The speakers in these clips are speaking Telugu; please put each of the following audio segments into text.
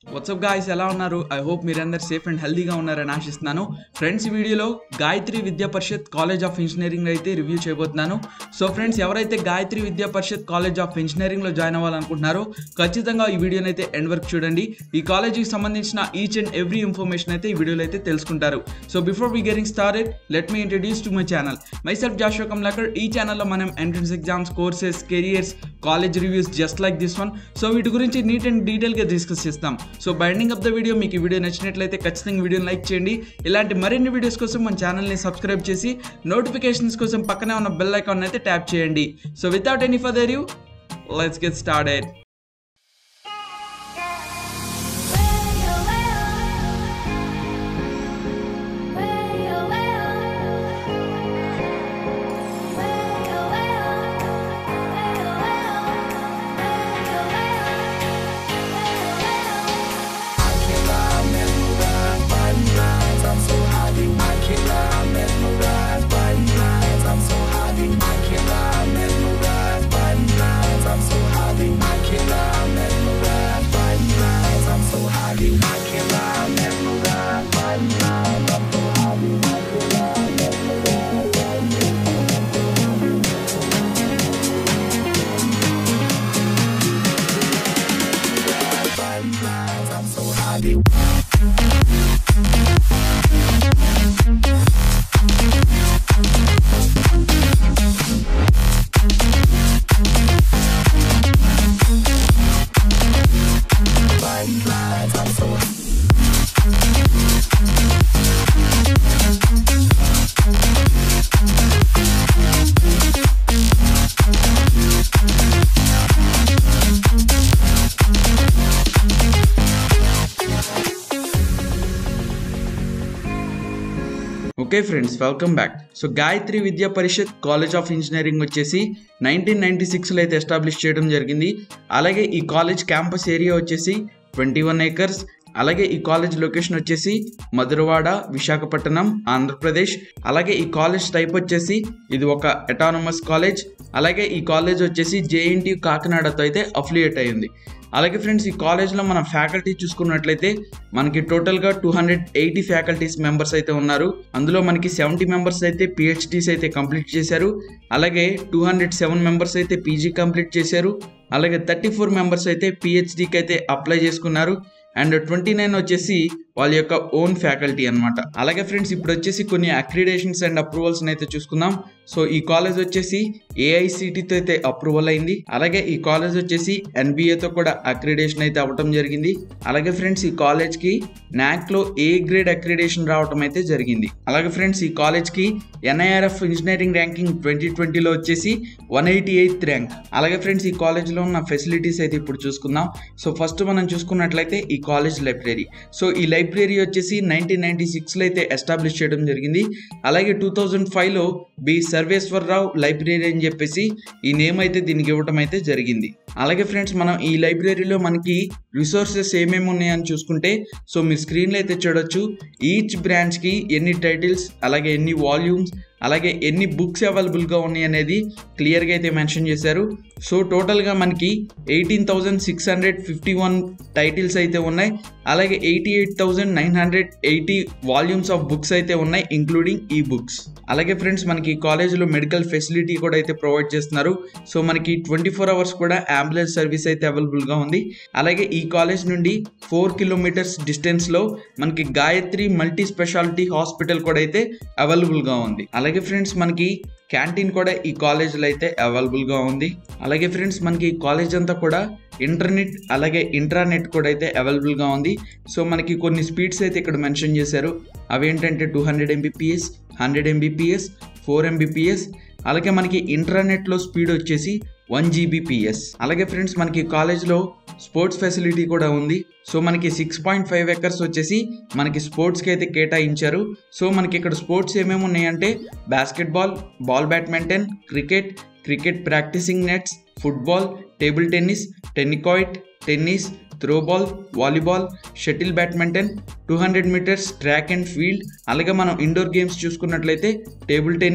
వాట్సప్ గాయస్ ఎలా ఉన్నారు ఐ హోప్ మీరందరు సేఫ్ అండ్ హెల్దీగా ఉన్నారని ఆశిస్తున్నాను ఫ్రెండ్స్ ఈ వీడియోలో Gayatri Vidya Parishad college of engineering అయితే రివ్యూ చేయబోతున్నాను సో ఫ్రెండ్స్ ఎవరైతే గాయత్రి విద్యా పరిషత్ కాలేజ్ ఆఫ్ ఇంజనీరింగ్లో జాయిన్ అవ్వాలనుకుంటున్నారో ఖచ్చితంగా ఈ వీడియోని అయితే ఎండ్ వరకు చూడండి ఈ కాలేజీకి సంబంధించిన ఈచ్ అండ్ ఎవ్రీ ఇన్ఫర్మేషన్ అయితే ఈ వీడియోలో అయితే తెలుసుకుంటారు so before we getting started let me introduce to my channel myself Jasho Kamlakar ఈ ఛానల్లో మనం entrance exams courses careers college reviews just like this one so వీటి గురించి నీట్ అండ్ డీటెయిల్గా డిస్కస్ చేస్తాం so binding of the video మీకు ఈ వీడియో నచ్చినట్లయితే ఖచ్చితంగా వీడియోని లైక్ చేయండి ఇలాంటి మరిన్ని వీడియోస్ కోసం మన ఛానల్ని సబ్స్క్రైబ్ చేసి నోటిఫికేషన్స్ కోసం పక్కనే ఉన్న బెల్ ఐకాన్ అయితే ట్యాప్ చేయండి so without any further you let's get started okay friends welcome back so Gayatri Vidya Parishad college of engineering వచ్చేసి నైన్టీన్ నైన్టీ సిక్స్లో అయితే ఎస్టాబ్లిష్ చేయడం జరిగింది అలాగే ఈ కాలేజ్ క్యాంపస్ ఏరియా వచ్చేసి ట్వంటీ వన్ ఏకర్స్ అలాగే ఈ కాలేజ్ లొకేషన్ వచ్చేసి మధురవాడ విశాఖపట్నం ఆంధ్రప్రదేశ్ అలాగే ఈ కాలేజ్ టైప్ వచ్చేసి ఇది ఒక అటానమస్ కాలేజ్ అలాగే ఈ కాలేజ్ వచ్చేసి జేఎన్టీ కాకినాడతో అయితే అఫిలియేట్ అయ్యింది అలాగే ఫ్రెండ్స్ ఈ కాలేజ్లో మన ఫ్యాకల్టీ చూసుకున్నట్లయితే మనకి టోటల్గా two hundred eighty faculties members అయితే ఉన్నారు అందులో మనకి సెవెంటీ మెంబర్స్ అయితే పిహెచ్డీస్ అయితే కంప్లీట్ చేశారు అలాగే టూ హండ్రెడ్ సెవెన్ మెంబర్స్ అయితే పీజీ కంప్లీట్ చేశారు అలాగే థర్టీ ఫోర్ మెంబర్స్ అయితే పిహెచ్డీకి అయితే అప్లై చేసుకున్నారు అండ్ ట్వంటీ నైన్ వచ్చేసి వాళ్ళ యొక్క ఓన్ ఫ్యాకల్టీ అనమాట అలాగే ఫ్రెండ్స్ ఇప్పుడు వచ్చేసి కొన్ని అక్రిడేషన్స్ అండ్ అప్రూవల్స్ అయితే చూసుకుందాం సో ఈ కాలేజ్ వచ్చేసి ఏఐసిటితో అయితే అప్రూవల్ అయింది అలాగే ఈ కాలేజ్ వచ్చేసి ఎన్బిఏతో కూడా అక్రిడేషన్ అయితే అవ్వటం జరిగింది అలాగే ఫ్రెండ్స్ ఈ కాలేజ్కి నాక్లో ఏ గ్రేడ్ అక్రిడేషన్ రావటం అయితే జరిగింది అలాగే ఫ్రెండ్స్ ఈ కాలేజ్కి ఎన్ఐఆర్ఎఫ్ ఇంజనీరింగ్ ర్యాంకింగ్ ట్వంటీ ట్వంటీలో వచ్చేసి వన్ ఎయిటీ ఎయిత్ ర్యాంక్ అలాగే ఫ్రెండ్స్ ఈ కాలేజ్లో ఉన్న ఫెసిలిటీస్ అయితే ఇప్పుడు చూసుకుందాం సో ఫస్ట్ మనం చూసుకున్నట్లయితే ఈ కాలేజ్ లైబ్రరీ సో ఈ లైబ్రరీ వచ్చేసి నైన్టీన్ నైన్టీ సిక్స్లో అయితే ఎస్టాబ్లిష్ చేయడం జరిగింది అలాగే టూ థౌజండ్ ఫైవ్లో బి సర్వేశ్వరరావు లైబ్రరీ అని చెప్పేసి ఈ నేమ్ అయితే దీనికి ఇవ్వటం అయితే జరిగింది అలాగే ఫ్రెండ్స్ మనం ఈ లైబ్రరీలో మనకి రిసోర్సెస్ ఏమేమి ఉన్నాయని చూసుకుంటే సో మీ స్క్రీన్లో అయితే చూడొచ్చు ఈచ్ బ్రాంచ్కి ఎన్ని టైటిల్స్ అలాగే ఎన్ని వాల్యూమ్స్ అలాగే ఎన్ని బుక్స్ అవైలబుల్గా ఉన్నాయి అనేది క్లియర్గా అయితే మెన్షన్ చేశారు సో టోటల్గా మనకి eighteen thousand six hundred fifty one titles అయితే ఉన్నాయి అలాగే eighty eight thousand nine hundred eighty volumes of books అయితే ఉన్నాయి ఇంక్లూడింగ్ ఈ బుక్స్ అలాగే ఫ్రెండ్స్ మనకి కాలేజ్లో మెడికల్ ఫెసిలిటీ కూడా అయితే ప్రొవైడ్ చేస్తున్నారు సో మనకి ట్వంటీ ఫోర్ అవర్స్ కూడా అంబులెన్స్ సర్వీస్ అయితే అవైలబుల్గా ఉంది అలాగే ఈ కాలేజ్ నుండి ఫోర్ కిలోమీటర్స్ డిస్టెన్స్లో మనకి గాయత్రి మల్టీ స్పెషాలిటీ హాస్పిటల్ కూడా అయితే అవైలబుల్గా ఉంది అలాగే ఫ్రెండ్స్ మనకి క్యాంటీన్ కూడా ఈ కాలేజ్లో అయితే అవైలబుల్గా ఉంది అలాగే ఫ్రెండ్స్ మనకి ఈ కాలేజ్ అంతా కూడా ఇంటర్నెట్ అలాగే ఇంట్రానెట్ కూడా అయితే అవైలబుల్గా ఉంది సో మనకి కొన్ని స్పీడ్స్ అయితే ఇక్కడ మెన్షన్ చేశారు అవి ఏంటంటే two hundred Mbps hundred Mbps four Mbps అలాగే మనకి ఇంటర్నెట్లో స్పీడ్ వచ్చేసి వన్ జీబీపీఎస్ అలాగే ఫ్రెండ్స్ మనకి కాలేజ్లో స్పోర్ట్స్ ఫెసిలిటీ కూడా ఉంది సో మనకి సిక్స్ పాయింట్ ఫైవ్ ఎకర్స్ వచ్చేసి మనకి స్పోర్ట్స్కి అయితే కేటాయించారు సో మనకి ఇక్కడ స్పోర్ట్స్ ఏమేమి ఉన్నాయంటే basketball ball badminton cricket cricket practising nets football table tennis tennikoit tennis throwball volleyball shuttle badminton two hundred metres track and field అలాగే మనం ఇండోర్ గేమ్స్ చూసుకున్నట్లయితే టేబుల్ టెన్నిస్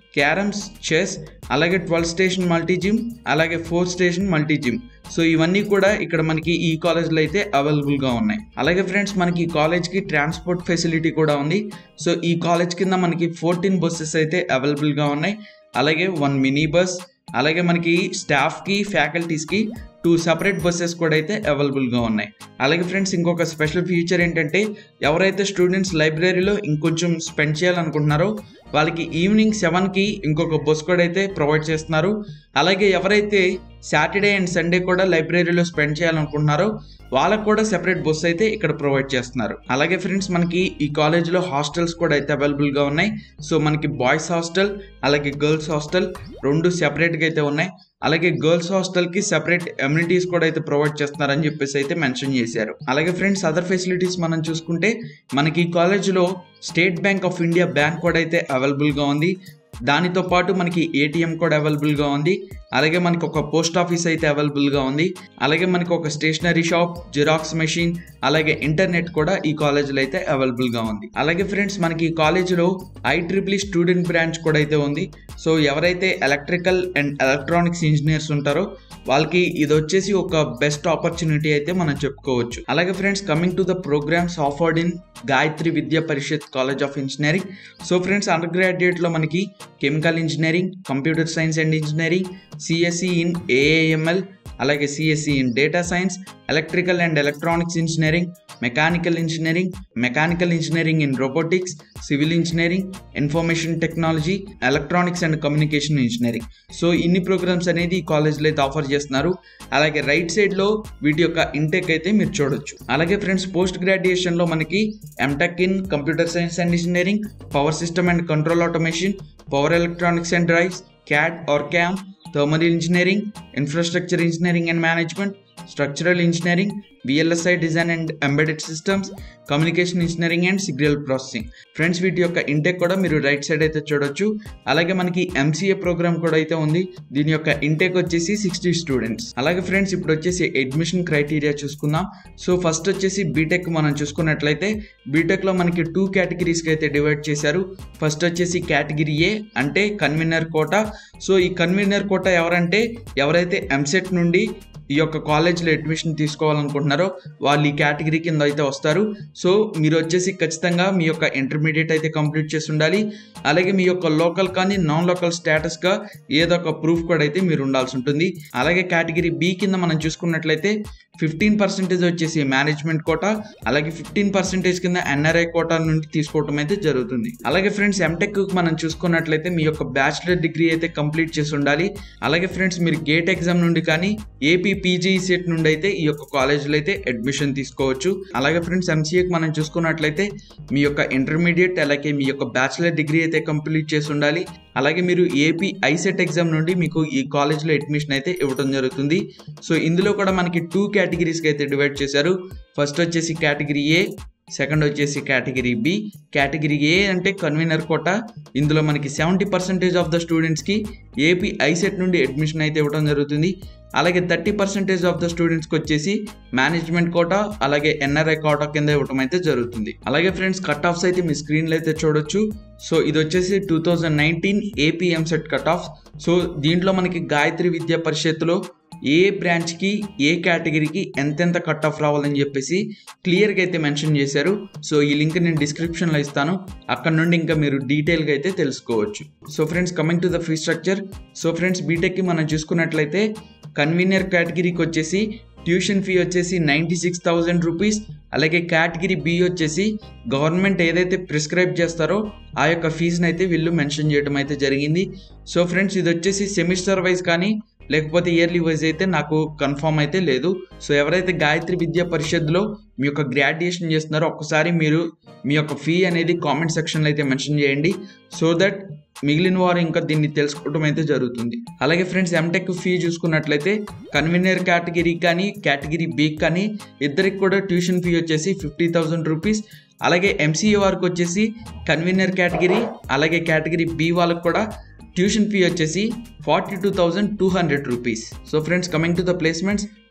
క్యారమ్స్ చెస్ అలాగే ట్వెల్వ్ స్టేషన్ మల్టీ జిమ్ అలాగే four station multi gym so ఇవన్నీ కూడా ఇక్కడ మనకి ఈ కాలేజ్లో అయితే అవైలబుల్గా ఉన్నాయి అలాగే ఫ్రెండ్స్ మనకి ఈ కాలేజ్కి ట్రాన్స్పోర్ట్ ఫెసిలిటీ కూడా ఉంది సో ఈ కాలేజ్ కింద మనకి ఫోర్టీన్ బస్సెస్ అయితే అవైలబుల్గా ఉన్నాయి అలాగే వన్ మినీ బస్ అలాగే మనకి స్టాఫ్కి ఫ్యాకల్టీస్కి టూ సపరేట్ బస్సెస్ కూడా అయితే అవైలబుల్గా ఉన్నాయి అలాగే ఫ్రెండ్స్ ఇంకొక స్పెషల్ ఫీచర్ ఏంటంటే ఎవరైతే స్టూడెంట్స్ లైబ్రరీలో ఇంకొంచెం స్పెండ్ చేయాలనుకుంటున్నారో వాళ్ళకి ఈవినింగ్ సెవెన్కి ఇంకొక బస్ కూడా అయితే ప్రొవైడ్ చేస్తున్నారు అలాగే ఎవరైతే సాటర్డే అండ్ సండే కూడా లైబ్రరీలో స్పెండ్ చేయాలనుకుంటున్నారో వాళ్ళకు కూడా సెపరేట్ బస్ అయితే ఇక్కడ ప్రొవైడ్ చేస్తున్నారు అలాగే ఫ్రెండ్స్ మనకి ఈ కాలేజ్లో హాస్టల్స్ కూడా అయితే అవైలబుల్గా ఉన్నాయి సో మనకి బాయ్స్ హాస్టల్ అలాగే గర్ల్స్ హాస్టల్ రెండు సెపరేట్గా అయితే ఉన్నాయి అలాగే గర్ల్స్ హాస్టల్కి సెపరేట్ ఎమ్యూనిటీస్ కూడా అయితే ప్రొవైడ్ చేస్తున్నారని చెప్పేసి అయితే మెన్షన్ చేశారు అలాగే ఫ్రెండ్స్ అదర్ ఫెసిలిటీస్ మనం చూసుకుంటే మనకి ఈ కాలేజ్లో State Bank of India bank కూడా అయితే అవైలబుల్గా ఉంది దానితో పాటు మనకి ఏటీఎం కూడా అవైలబుల్గా ఉంది అలాగే మనకి ఒక పోస్ట్ ఆఫీస్ అయితే అవైలబుల్గా ఉంది అలాగే మనకి ఒక స్టేషనరీ షాప్ జిరాక్స్ మెషిన్ అలాగే ఇంటర్నెట్ కూడా ఈ కాలేజీలో అయితే అవైలబుల్గా ఉంది అలాగే ఫ్రెండ్స్ మనకి ఈ కాలేజీలో ఐ ట్రిపుల్ స్టూడెంట్ బ్రాంచ్ కూడా అయితే ఉంది సో ఎవరైతే ఎలక్ట్రికల్ అండ్ ఎలక్ట్రానిక్స్ ఇంజనీర్స్ ఉంటారో వాళ్ళకి ఇది వచ్చేసి ఒక బెస్ట్ ఆపర్చునిటీ అయితే మనం చెప్పుకోవచ్చు అలాగే friends coming to the programmes offered in Gayatri Vidya Parishad college of engineering so friends under గ్రాడ్యుయేట్లో మనకి chemical engineering computer science and engineering CSE in AIML అలాగే CSE in data science electrical and electronics engineering mechanical engineering mechanical engineering in robotics civil engineering information technology electronics and communication engineering so ఇన్ని ప్రోగ్రామ్స్ అనేది ఈ కాలేజ్లో అయితే ఆఫర్ చేస్తున్నారు అలాగే రైట్ సైడ్లో వీటి యొక్క ఇంటెక్ అయితే మీరు చూడొచ్చు అలాగే ఫ్రెండ్స్ పోస్ట్ గ్రాడ్యుయేషన్లో మనకి MTech in computer science and engineering power system and control automation power electronics and drives CAD or CAM thermal engineering infrastructure engineering and management structural engineering VLSI design and embedded systems communication engineering and signal processing friends వీటి యొక్క ఇంటెక్ కూడా మీరు రైట్ సైడ్ అయితే చూడొచ్చు అలాగే మనకి ఎంసీఏ ప్రోగ్రామ్ కూడా అయితే ఉంది దీని యొక్క ఇంటెక్ వచ్చేసి సిక్స్టీ స్టూడెంట్స్ అలాగే ఫ్రెండ్స్ ఇప్పుడు వచ్చేసి అడ్మిషన్ క్రైటీరియా చూసుకుందాం సో ఫస్ట్ వచ్చేసి బీటెక్ మనం చూసుకున్నట్లయితే బీటెక్లో మనకి టూ కేటగిరీస్కి అయితే డివైడ్ చేశారు ఫస్ట్ వచ్చేసి కేటగిరీ ఏ అంటే కన్వీనర్ కోట సో ఈ కన్వీనర్ కోట ఎవరంటే ఎవరైతే ఎంసెట్ నుండి ఈ యొక్క కాలేజ్లో అడ్మిషన్ తీసుకోవాలనుకుంటున్నారో వాళ్ళు ఈ కేటగిరీ కింద అయితే వస్తారు సో మీరు వచ్చేసి ఖచ్చితంగా మీ యొక్క ఇంటర్మీడియట్ అయితే కంప్లీట్ చేసి ఉండాలి అలాగే మీ యొక్క లోకల్ కానీ నాన్ లోకల్ స్టేటస్గా ఏదో ఒక ప్రూఫ్ కూడా అయితే మీరు ఉండాల్సి ఉంటుంది అలాగే కేటగిరీ బి కింద మనం చూసుకున్నట్లయితే ఫిఫ్టీన్ పర్సెంటేజ్ వచ్చేసి మేనేజ్మెంట్ కోట అలాగే ఫిఫ్టీన్ పర్సెంటేజ్ కింద ఎన్ఆర్ఐ కోటా నుండి తీసుకోవటం అయితే జరుగుతుంది అలాగే ఫ్రెండ్స్ ఎంటెక్ మనం చూసుకున్నట్లయితే మీ యొక్క బ్యాచిలర్ డిగ్రీ అయితే కంప్లీట్ చేసి ఉండాలి అలాగే ఫ్రెండ్స్ మీరు గేట్ ఎగ్జామ్ నుండి కానీ ఏపీ పీజీ సెట్ నుండి అయితే ఈ యొక్క కాలేజీలో అయితే అడ్మిషన్ తీసుకోవచ్చు అలాగే ఫ్రెండ్స్ ఎంసీఏకి మనం చూసుకున్నట్లయితే మీ యొక్క ఇంటర్మీడియట్ అలాగే మీ యొక్క బ్యాచిలర్ డిగ్రీ అయితే కంప్లీట్ చేసి ఉండాలి అలాగే మీరు ఏపీ ఐసెట్ ఎగ్జామ్ నుండి మీకు ఈ కాలేజ్లో అడ్మిషన్ అయితే ఇవ్వడం జరుగుతుంది సో ఇందులో కూడా మనకి టూ కేటగిరీస్కి అయితే డివైడ్ చేశారు ఫస్ట్ వచ్చేసి కేటగిరీ ఏ సెకండ్ వచ్చేసి కేటగిరీ బి కేటగిరీ ఏ అంటే కన్వీనర్ కోట ఇందులో మనకి సెవెంటీ పర్సెంటేజ్ ఆఫ్ ద స్టూడెంట్స్కి ఏపీ ఐసెట్ నుండి అడ్మిషన్ అయితే ఇవ్వడం జరుగుతుంది అలాగే థర్టీ పర్సెంటేజ్ ఆఫ్ ద స్టూడెంట్స్కి వచ్చేసి మేనేజ్మెంట్ కోటా అలాగే ఎన్ఆర్ఐ కోటా కింద ఇవ్వడం అయితే జరుగుతుంది అలాగే ఫ్రెండ్స్ కట్ ఆఫ్స్ అయితే మీ స్క్రీన్లో అయితే చూడొచ్చు సో ఇది వచ్చేసి two thousand nineteen AP EAMCET cut off so దీంట్లో మనకి గాయత్రి విద్యా పరిషత్తులో ఏ బ్రాంచ్కి ఏ కేటగిరీకి ఎంతెంత కట్ ఆఫ్ రావాలని చెప్పేసి క్లియర్గా అయితే మెన్షన్ చేశారు సో ఈ లింక్ నేను డిస్క్రిప్షన్లో ఇస్తాను అక్కడ నుండి ఇంకా మీరు డీటెయిల్గా అయితే తెలుసుకోవచ్చు so friends coming to the fee structure so friends బీటెక్కి మనం చూసుకున్నట్లయితే కన్వీనర్ కేటగిరీకి వచ్చేసి ట్యూషన్ ఫీ వచ్చేసి నైంటీ సిక్స్ థౌజండ్ రూపీస్ అలాగే కేటగిరీ బి వచ్చేసి గవర్నమెంట్ ఏదైతే ప్రిస్క్రైబ్ చేస్తారో ఆ యొక్క ఫీజుని అయితే వీళ్ళు మెన్షన్ చేయడం అయితే జరిగింది సో ఫ్రెండ్స్ ఇది వచ్చేసి సెమిస్టర్ వైజ్ కానీ లేకపోతే ఇయర్లీ వైజ్ అయితే నాకు కన్ఫర్మ్ అయితే లేదు సో ఎవరైతే గాయత్రి విద్యా పరిషత్లో మీ యొక్క గ్రాడ్యుయేషన్ చేస్తున్నారో ఒక్కసారి మీరు మీ యొక్క ఫీ అనేది కామెంట్ సెక్షన్లో అయితే మెన్షన్ చేయండి సో దట్ మిగిలిన వారు ఇంకా దీన్ని తెలుసుకోవడం అయితే జరుగుతుంది అలాగే ఫ్రెండ్స్ ఎంటెక్ ఫీ చూసుకున్నట్లయితే కన్వీనర్ కేటగిరీ కానీ కేటగిరీ బి కానీ ఇద్దరికి కూడా ట్యూషన్ ఫీ వచ్చేసి ఫిఫ్టీ థౌజండ్ రూపీస్ అలాగే ఎంసీఏ వారికి వచ్చేసి కన్వీనర్ కేటగిరీ అలాగే కేటగిరీ బి వాళ్ళకి కూడా ట్యూషన్ ఫీ వచ్చేసి forty two thousand two hundred rupees so friends coming to the placements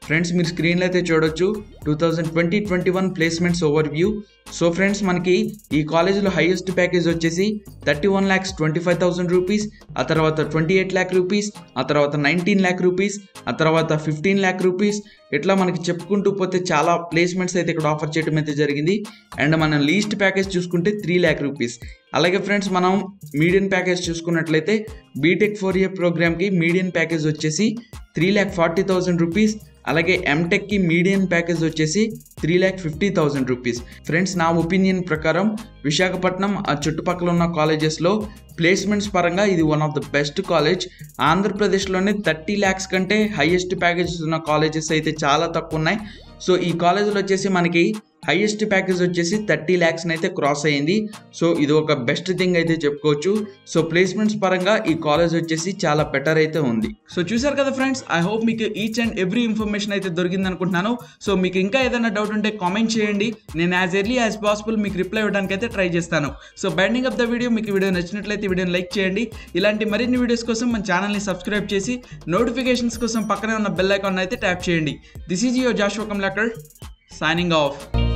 friends మీరు స్క్రీన్లో అయితే చూడొచ్చు two thousand twenty twenty one placements overview so friends మనకి ఈ కాలేజీలో హైయెస్ట్ ప్యాకేజ్ వచ్చేసి thirty one lakhs twenty five thousand rupees ఆ తర్వాత ట్వంటీ ఎయిట్ ల్యాక్ రూపీస్ ఆ తర్వాత నైన్టీన్ ల్యాక్ రూపీస్ ఆ తర్వాత ఫిఫ్టీన్ ల్యాక్ రూపీస్ ఇట్లా మనకి చెప్పుకుంటూ పోతే చాలా ప్లేస్మెంట్స్ అయితే ఇక్కడ ఆఫర్ చేయడం అయితే జరిగింది అండ్ మనం లీస్ట్ ప్యాకేజ్ చూసుకుంటే త్రీ ల్యాక్ రూపీస్ అలాగే ఫ్రెండ్స్ మనం మీడియన్ ప్యాకేజ్ చూసుకున్నట్లయితే బీటెక్ ఫోర్ ఇయర్ ప్రోగ్రామ్కి మీడియన్ ప్యాకేజ్ వచ్చేసి three lakh forty thousand rupees అలాగే ఎంటెక్కి మీడియన్ ప్యాకేజ్ వచ్చేసి three lakh fifty thousand rupees friends నా ఒపీనియన్ ప్రకారం విశాఖపట్నం ఆ చుట్టుపక్కల ఉన్న కాలేజెస్లో ప్లేస్మెంట్స్ పరంగా ఇది one of the best college ఆంధ్రప్రదేశ్లోనే థర్టీ ల్యాక్స్ కంటే హైయెస్ట్ ప్యాకేజెస్ ఉన్న కాలేజెస్ అయితే చాలా తక్కువ ఉన్నాయి సో ఈ కాలేజీలో వచ్చేసి మనకి హైయెస్ట్ ప్యాకేజ్ వచ్చేసి థర్టీ ల్యాక్స్ అయితే క్రాస్ అయ్యింది సో ఇది ఒక బెస్ట్ థింగ్ అయితే చెప్పుకోవచ్చు సో ప్లేస్మెంట్స్ పరంగా ఈ కాలేజ్ వచ్చేసి చాలా బెటర్ అయితే ఉంది సో చూసారు కదా ఫ్రెండ్స్ ఐ హోప్ మీకు ఈచ్ అండ్ ఎవ్రీ ఇన్ఫర్మేషన్ అయితే దొరికింది అనుకుంటున్నాను సో మీకు ఇంకా ఏదైనా డౌట్ ఉంటే కామెంట్ చేయండి నేను యాజ్ ఎర్లీ యాజ్ పాసిబుల్ మీకు రిప్లై ఇవ్వడానికి అయితే ట్రై చేస్తాను so binding of the video మీకు వీడియో నచ్చినట్లయితే వీడియోని లైక్ చేయండి ఇలాంటి మరిన్ని వీడియోస్ కోసం మన ఛానల్ని సబ్స్క్రైబ్ చేసి నోటిఫికేషన్స్ కోసం పక్కనే ఉన్న బెల్ ఐకాన్ అయితే ట్యాప్ చేయండి this is your Joshua Kamlakar signing of